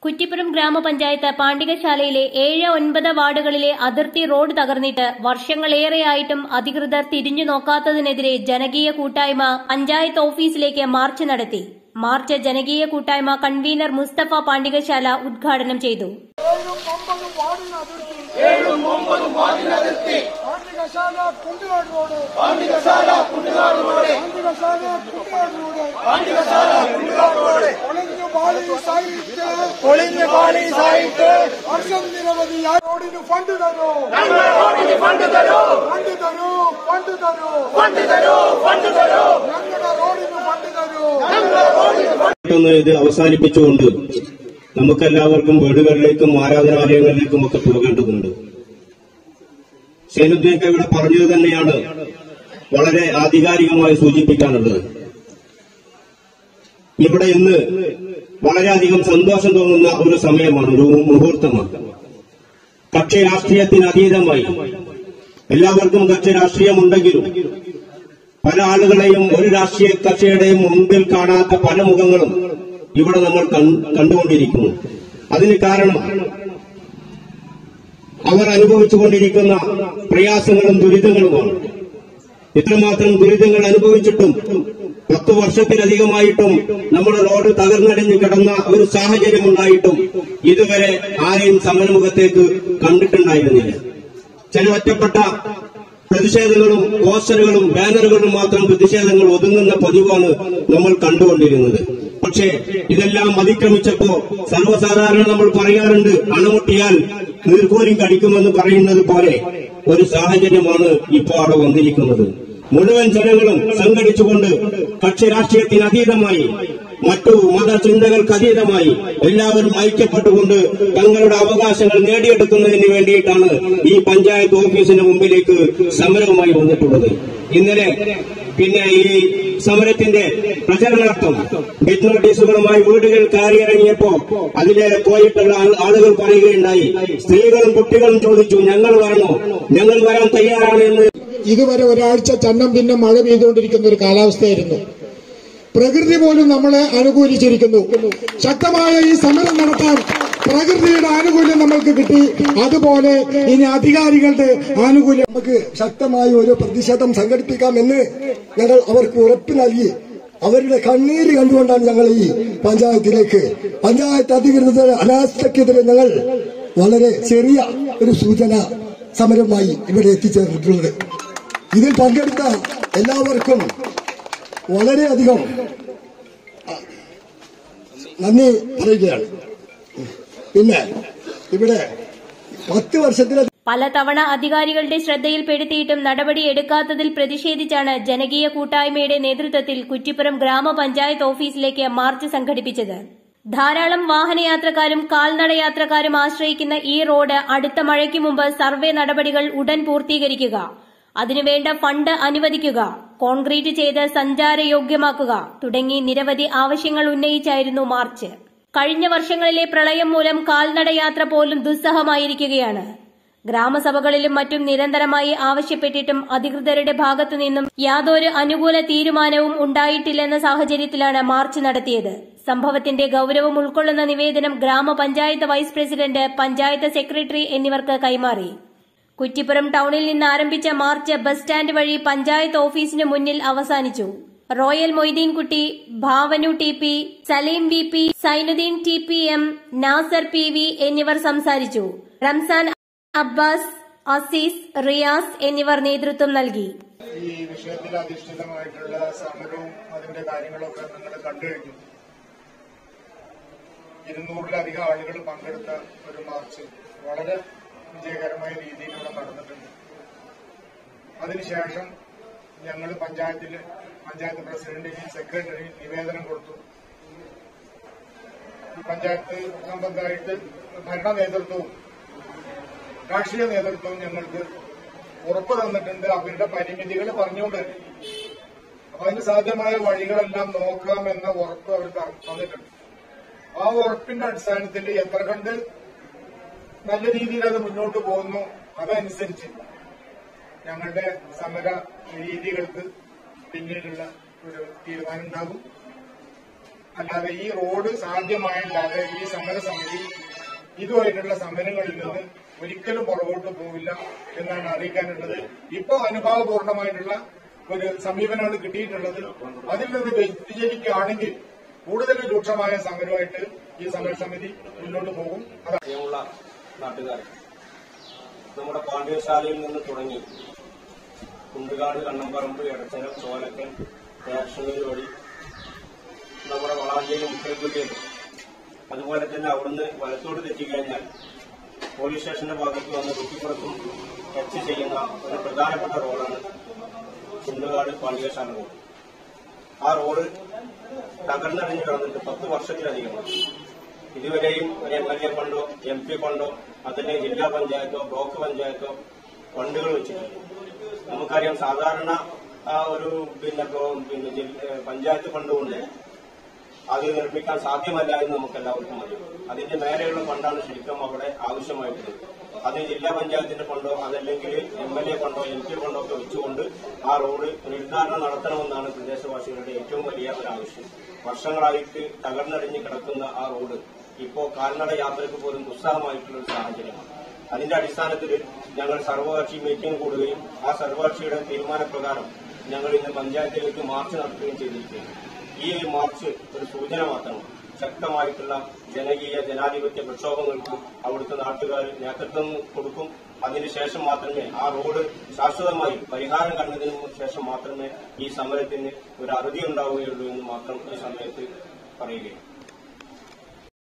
കുറ്റിപ്പുറം ഗ്രാമപഞ്ചായത്ത് പാണ്ഡികശാലയിലെ ഏഴ് ഒൻപത് വാർഡുകളിലെ അതിർത്തി റോഡ് തകർന്നിട്ട് വർഷങ്ങളേറെയായിട്ടും അധികൃതർ തിരിഞ്ഞു നോക്കാത്തതിനെതിരെ ജനകീയ കൂട്ടായ്മ പഞ്ചായത്ത് ഓഫീസിലേക്ക് മാർച്ച് നടത്തി മാർച്ച് ജനകീയ കൂട്ടായ്മ കൺവീനർ മുസ്തഫ പാണ്ഡികശാല ഉദ്ഘാടനം ചെയ്തു ഏഴും ഒമ്പതും വാർഡിനതിർത്തി Pandikasala Kundukad road Pandikasala Kundukad road Pandikasala Kundukad road ഒളിഞ്ഞു പാളി സായിട്ട് ഒളിഞ്ഞു പാളി സായിട്ട് വർഷം നിരവധി ആ റോഡിന് ഫണ്ട് തരൂ റോഡിന് ഫണ്ട് തരൂ ഫണ്ട് തരൂ ഫണ്ട് തരൂ ഫണ്ട് തരൂ ഫണ്ട് തരൂ ഞങ്ങളുടെ റോഡിന് ഫണ്ട് തരൂ പെട്ടെന്ന് ഇത് അവസാനിപ്പിച്ചുകൊണ്ട് നമുക്കെല്ലാവർക്കും വീടുകളിലേക്കും ആരാധനാലയങ്ങളിലേക്കും ഒക്കെ പോകേണ്ടതുണ്ട് സേനുദ്ദീൻക്ക് ഇവിടെ പറഞ്ഞത് തന്നെയാണ് വളരെ ആധികാരികമായി സൂചിപ്പിക്കാനുള്ളത് ഇവിടെ ഇന്ന് വളരെയധികം സന്തോഷം തോന്നുന്ന ഒരു സമയമാണ് ഒരു മുഹൂർത്തമാണ് കക്ഷി രാഷ്ട്രീയത്തിന് അതീതമായി എല്ലാവർക്കും കക്ഷി രാഷ്ട്രീയമുണ്ടെങ്കിലും പല ആളുകളെയും ഒരു രാഷ്ട്രീയ കക്ഷിയുടെയും മുമ്പിൽ കാണാത്ത പല മുഖങ്ങളും ഇവിടെ നമ്മൾ കൺ- കണ്ടുകൊണ്ടിരിക്കുന്നു അതിന് കാരണം അവർ അനുഭവിച്ചുകൊണ്ടിരിക്കുന്ന പ്രയാസങ്ങളും ദുരിതങ്ങളുമാണ് ഇത്രമാത്രം ദുരിതങ്ങൾ അനുഭവിച്ചിട്ടും പത്ത് വർഷത്തിലധികമായിട്ടും നമ്മുടെ റോഡ് തകർന്നടിഞ്ഞ് കിടന്ന ഒരു സാഹചര്യം ഉണ്ടായിട്ടും ഇതുവരെ ആരെയും സമരമുഖത്തേക്ക് കണ്ടിട്ടുണ്ടായിരുന്നില്ല ചില ഒറ്റപ്പെട്ട പ്രതിഷേധങ്ങളും പോസ്റ്ററുകളും ബാനറുകളും മാത്രം പ്രതിഷേധങ്ങൾ ഒതുങ്ങുന്ന പതിവാണ് നമ്മൾ കണ്ടുകൊണ്ടിരുന്നത് പക്ഷേ ഇതെല്ലാം അതിക്രമിച്ചപ്പോ സർവ്വസാധാരണ നമ്മൾ പറയാറുണ്ട് അണമുട്ടിയാൽ നീർക്കോലി കടിക്കുമെന്ന് പറയുന്നത് പോലെ ഒരു സാഹചര്യമാണ് ഇപ്പോൾ അവിടെ വന്നിരിക്കുന്നത് മുഴുവൻ ജനങ്ങളും സംഘടിച്ചുകൊണ്ട് കക്ഷി രാഷ്ട്രീയത്തിന് അതീതമായി മറ്റു മതചിന്തകൾക്ക് അതീതമായി എല്ലാവരും ഐക്യപ്പെട്ടുകൊണ്ട് തങ്ങളുടെ അവകാശങ്ങൾ നേടിയെടുക്കുന്നതിന് വേണ്ടിയിട്ടാണ് ഈ പഞ്ചായത്ത് ഓഫീസിന് മുമ്പിലേക്ക് സമരവുമായി വന്നിട്ടുള്ളത് ഇന്നലെ പിന്നെ ഈ സമരത്തിന്റെ പ്രചരണാർത്ഥം ബിറ്റ് നോട്ടീസുകളുമായി വീടുകൾ കയറിയിറങ്ങിയപ്പോ അതിലെ പോയിട്ടുള്ള ആൾ- ആളുകൾ പറയുകയുണ്ടായി സ്ത്രീകളും കുട്ടികളും ചോദിച്ചു ഞങ്ങൾ വരണോ ഞങ്ങൾ വരാൻ തയ്യാറാണ് എന്ന് ഇതുവരെ ഒരാഴ്ച ചന്നം പിന്നെ മഴ പെയ്തുകൊണ്ടിരിക്കുന്ന ഒരു കാലാവസ്ഥയായിരുന്നു പ്രകൃതി പോലും നമ്മളെ അനുകൂലിച്ചിരിക്കുന്നു ശക്തമായ ഈ സമരം നടത്താൻ പ്രകൃതിയുടെ ആനുകൂല്യം നമ്മൾക്ക് കിട്ടി അതുപോലെ ഇനി അധികാരികളുടെ ആനുകൂല്യം നമുക്ക് ശക്തമായ ഒരു പ്രതിഷേധം സംഘടിപ്പിക്കാമെന്ന് ഞങ്ങൾ അവർക്ക് ഉറപ്പ് നൽകി അവരുടെ കണ്ണീര് കണ്ടുകൊണ്ടാണ് ഞങ്ങൾ ഈ പഞ്ചായത്തിലേക്ക് പഞ്ചായത്ത് അധികൃതരുടെ അനാസ്ഥക്കെതിരെ ഞങ്ങൾ വളരെ ചെറിയ ഒരു സൂചന സമരമായി ഇവിടെ എത്തിച്ചേർന്നിട്ടുള്ളത് ഇതിൽ പങ്കെടുത്ത എല്ലാവർക്കും വളരെയധികം നന്ദി പറയുകയാണ് പിന്നെ ഇവിടെ പത്ത് വർഷത്തിലധികം പലതവണ അധികാരികളുടെ ശ്രദ്ധയിൽപ്പെടുത്തിയിട്ടും നടപടിയെടുക്കാത്തതിൽ പ്രതിഷേധിച്ചാണ് ജനകീയ കൂട്ടായ്മയുടെ നേതൃത്വത്തിൽ കുറ്റിപ്പുറം ഗ്രാമപഞ്ചായത്ത് ഓഫീസിലേക്ക് മാർച്ച് സംഘടിപ്പിച്ചത് ധാരാളം വാഹനയാത്രക്കാരും കാൽനടയാത്രക്കാരും ആശ്രയിക്കുന്ന ഈ റോഡ് അടുത്ത മഴയ്ക്ക് മുമ്പ് സർവേ നടപടികൾ ഉടൻ പൂർത്തീകരിക്കുക അതിനുവേണ്ട ഫണ്ട് അനുവദിക്കുക കോൺക്രീറ്റ് ചെയ്ത് സഞ്ചാരയോഗ്യമാക്കുക തുടങ്ങി നിരവധി ആവശ്യങ്ങൾ ഉന്നയിച്ചായിരുന്നു മാർച്ച് കഴിഞ്ഞ വർഷങ്ങളിലെ പ്രളയം മൂലം കാൽനടയാത്ര പോലും ദുസ്സഹമായിരിക്കുകയാണ് ഗ്രാമസഭകളിലും മറ്റും നിരന്തരമായി ആവശ്യപ്പെട്ടിട്ടും അധികൃതരുടെ ഭാഗത്തു നിന്നും യാതൊരു അനുകൂല തീരുമാനവും ഉണ്ടായിട്ടില്ലെന്ന സാഹചര്യത്തിലാണ് മാർച്ച് നടത്തിയത് സംഭവത്തിന്റെ ഗൌരവം ഉൾക്കൊള്ളുന്ന നിവേദനം ഗ്രാമപഞ്ചായത്ത് വൈസ് പ്രസിഡന്റ് പഞ്ചായത്ത് സെക്രട്ടറി എന്നിവർക്ക് കൈമാറി കുറ്റിപ്പുറം ടൌണിൽ നിന്ന് ആരംഭിച്ച മാർച്ച് ബസ് സ്റ്റാൻഡ് വഴി പഞ്ചായത്ത് ഓഫീസിന് മുന്നിൽ അവസാനിച്ചു റോയൽ മൊയ്തീൻകുട്ടി ഭാവനു T P Saleem V P Sainudheen T P M Nasar P V എന്നിവർ സംസാരിച്ചു റംസാൻ അബ്ബാസ് അസീസ് റിയാസ് എന്നിവർ നേതൃത്വം നൽകി ഈ വിഷയത്തിൽ അധിഷ്ഠിതമായിട്ടുള്ള സമരവും അതിന്റെ കാര്യങ്ങളൊക്കെ നിങ്ങൾ കണ്ടു കഴിഞ്ഞു ഇരുന്നൂറിലധികം ആളുകൾ പങ്കെടുത്ത ഒരു മാർച്ച് വളരെ വിജയകരമായ രീതിയിൽ ഇവിടെ നടന്നിട്ടുണ്ട് അതിനുശേഷം ഞങ്ങൾ പഞ്ചായത്തിൽ പഞ്ചായത്ത് പ്രസിഡന്റിന് സെക്രട്ടറി നിവേദനം കൊടുത്തു ഈ പഞ്ചായത്ത് സംബന്ധമായിട്ട് ഭരണ നേതൃത്വവും രാഷ്ട്രീയ നേതൃത്വവും ഞങ്ങൾക്ക് ഉറപ്പ് തന്നിട്ടുണ്ട് അവരുടെ പരിമിതികൾ പറഞ്ഞുകൊണ്ട് തന്നെ. അപ്പൊ അതിന് സാധ്യമായ വഴികളെല്ലാം നോക്കാമെന്ന ഉറപ്പ് അവർ ത- തന്നിട്ടുണ്ട് ആ ഉറപ്പിന്റെ അടിസ്ഥാനത്തിൽ എത്ര കണ്ട് നല്ല രീതിയിൽ അത് മുന്നോട്ട് പോകുന്നു അതനുസരിച്ച് ഞങ്ങളുടെ സമര രീതികൾക്ക് പിന്നീടുള്ള ഒരു തീരുമാനം ഉണ്ടാകും അല്ലാതെ ഈ റോഡ് സാധ്യമായല്ലാതെ ഈ സമരസമിതി ഇതുമായിട്ടുള്ള സമരങ്ങളിൽ നിന്ന് ഒരിക്കലും പുറകോട്ട് പോവില്ല എന്നാണ് അറിയിക്കാനുള്ളത് ഇപ്പോ അനുഭാവപൂർണമായിട്ടുള്ള ഒരു സമീപനമാണ് കിട്ടിയിട്ടുള്ളത് അതിൽ നിന്ന് വ്യതിചരിക്കുകയാണെങ്കിൽ കൂടുതൽ രൂക്ഷമായ സമരമായിട്ട് ഈ സമരസമിതി മുന്നോട്ട് പോകും അതാണ് പ്രിയമുള്ള നാട്ടുകാർ നമ്മുടെ പാണ്ഡ്യശാലയിൽ നിന്ന് തുടങ്ങി കുണ്ടുകാട് കണ്ണമ്പറമ്പ് എടച്ചനം ചോലക്കൽ കാശ്മീർ വഴി നമ്മുടെ വളാഞ്ചേരി മുക്കൽക്കുട്ടിയിൽ അതുപോലെ തന്നെ അവിടുന്ന് വലത്തോട് തെറ്റിക്കഴിഞ്ഞാൽ പോലീസ് സ്റ്റേഷന്റെ ഭാഗത്ത് വന്ന് കുറ്റിപ്പുറത്തും ടച്ച് ചെയ്യുന്ന ഒരു പ്രധാനപ്പെട്ട റോഡാണ് കുണ്ടുകാട് പാണ്ഡ്യശാല റോഡ് ആ റോഡ് തകർന്നടിഞ്ഞു കിടന്നിട്ട് പത്ത് വർഷത്തിലധികമാണ് ഇതുവരെയും ഒരു എം എൽ എ ഫണ്ടോ എം പി ഫണ്ടോ അതിന്റെ ജില്ലാ പഞ്ചായത്തോ ബ്ലോക്ക് പഞ്ചായത്തോ ഫണ്ടുകൾ വെച്ചിട്ടുണ്ട് നമുക്കറിയാം സാധാരണ ആ ഒരു പിന്നെ ഗോ- പിന്നെ ജില്ല- പഞ്ചായത്ത് ഫണ്ട് കൊണ്ട് അത് നിർമ്മിക്കാൻ സാധ്യമല്ല എന്ന് നമുക്ക് എല്ലാവർക്കും അറിയാം അതിന്റെ മേലെയുള്ള ഫണ്ടാണ് ശരിക്കും അവിടെ ആവശ്യമായിട്ടുള്ളത് അത് ജില്ലാ പഞ്ചായത്തിന്റെ ഫണ്ടോ അതല്ലെങ്കിൽ എം എൽ എ ഫണ്ടോ എം പി ഫണ്ടോ ഒക്കെ വെച്ചുകൊണ്ട് ആ റോഡ് പുനരുദ്ധാരണം നടത്തണമെന്നാണ് പ്രദേശവാസികളുടെ ഏറ്റവും വലിയ ഒരു ആവശ്യം വർഷങ്ങളായിട്ട് തകർന്നടിഞ്ഞ് കിടക്കുന്ന ആ റോഡ് ഇപ്പോ കാൽനട യാത്രയ്ക്ക് പോലും ദുസ്സഹമായിട്ടുള്ള ഒരു സാഹചര്യമാണ് അതിന്റെ അടിസ്ഥാനത്തിൽ ഞങ്ങൾ സർവകക്ഷി മീറ്റിംഗ് കൂടുകയും ആ സർവകക്ഷിയുടെ തീരുമാനപ്രകാരം ഞങ്ങൾ ഇന്ന് പഞ്ചായത്തിലേക്ക് മാർച്ച് നടത്തുകയും ചെയ്തിരിക്കുകയാണ് ഈ ഒരു മാർച്ച് ഒരു സൂചന മാത്രമാണ് ശക്തമായിട്ടുള്ള ജനകീയ ജനാധിപത്യ പ്രക്ഷോഭങ്ങൾക്ക് അവിടുത്തെ നാട്ടുകാർ നേതൃത്വം കൊടുക്കും അതിനുശേഷം മാത്രമേ ആ റോഡ് ശാശ്വതമായി പരിഹാരം കണ്ടതിനു ശേഷം മാത്രമേ ഈ സമരത്തിന് ഒരു അറുതി ഉണ്ടാവുകയുള്ളൂ എന്ന് മാത്രം ഈ സമയത്ത് പറയുകയാണ്